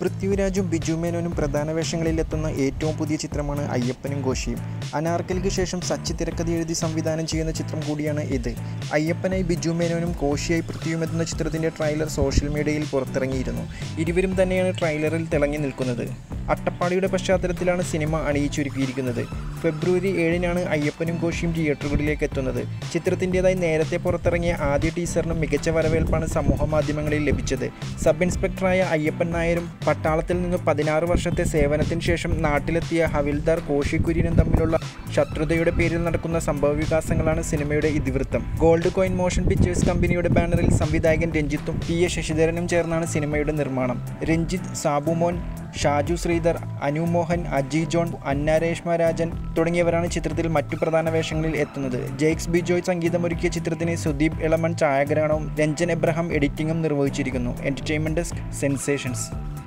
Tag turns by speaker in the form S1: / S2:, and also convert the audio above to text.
S1: പൃഥ്വിരാജും ബിജു മേനോനും പ്രധാന വേഷങ്ങളിലെത്തുന്ന ഏറ്റവും പുതിയ ചിത്രമാണ് അയ്യപ്പനും കോശിയും അനാർക്കലിക്ക് ശേഷം സച്ചി തിരക്കഥ എഴുതി സംവിധാനം ചെയ്യുന്ന ചിത്രം കൂടിയാണ് ഇത് അയ്യപ്പനായി ബിജു മേനോനും കോശിയായി പൃഥ്വിയും എത്തുന്ന ചിത്രത്തിൻ്റെ ട്രെയിലർ സോഷ്യൽ മീഡിയയിൽ പുറത്തിറങ്ങിയിരുന്നു ഇരുവരും തന്നെയാണ് ട്രെയിലറിൽ തിളങ്ങി നിൽക്കുന്നത് അട്ടപ്പാടിയുടെ പശ്ചാത്തലത്തിലാണ് സിനിമ അണിയിച്ചൊരുക്കിയിരിക്കുന്നത് ഫെബ്രുവരി ഏഴിനാണ് അയ്യപ്പനും കോശിയും തിയേറ്ററുകളിലേക്ക് എത്തുന്നത് ചിത്രത്തിൻ്റെതായി നേരത്തെ പുറത്തിറങ്ങിയ ആദ്യ ടീസറിന് മികച്ച വരവേൽപ്പാണ് സമൂഹ മാധ്യമങ്ങളിൽ ലഭിച്ചത് സബ് ഇൻസ്പെക്ടറായ അയ്യപ്പൻ നായരും പട്ടാളത്തിൽ നിന്ന് പതിനാറ് വർഷത്തെ സേവനത്തിന് ശേഷം നാട്ടിലെത്തിയ ഹവിൽദാർ കോശി കുര്യനും തമ്മിലുള്ള ശത്രുതയുടെ പേരിൽ നടക്കുന്ന സംഭവവികാസങ്ങളാണ് സിനിമയുടെ ഇതിവൃത്തം ഗോൾഡ് കോയിൻ മോഷൻ പിക്ചേഴ്സ് കമ്പനിയുടെ ബാനറിൽ സംവിധായകൻ രഞ്ജിത്തും പി എ ശശിധരനും ചേർന്നാണ് സിനിമയുടെ നിർമ്മാണം രഞ്ജിത്ത് സാബുമോൻ ഷാജു ശ്രീധർ അനു മോഹൻ അജി ജോൺ അന്ന രേഷ്മ രാജൻ തുടങ്ങിയവരാണ് ചിത്രത്തിൽ മറ്റു പ്രധാന വേഷങ്ങളിൽ എത്തുന്നത് ജെയ്ക്സ് ബിജോയ് സംഗീതമൊരുക്കിയ ചിത്രത്തിന് സുദീപ് ഇളമൺ ഛായാഗ്രഹണവും രഞ്ജൻ എബ്രഹാം എഡിറ്റിംഗും നിർവഹിച്ചിരിക്കുന്നു എൻ്റർടൈൻമെൻറ്റ് ഡെസ്ക് സെൻസേഷൻസ്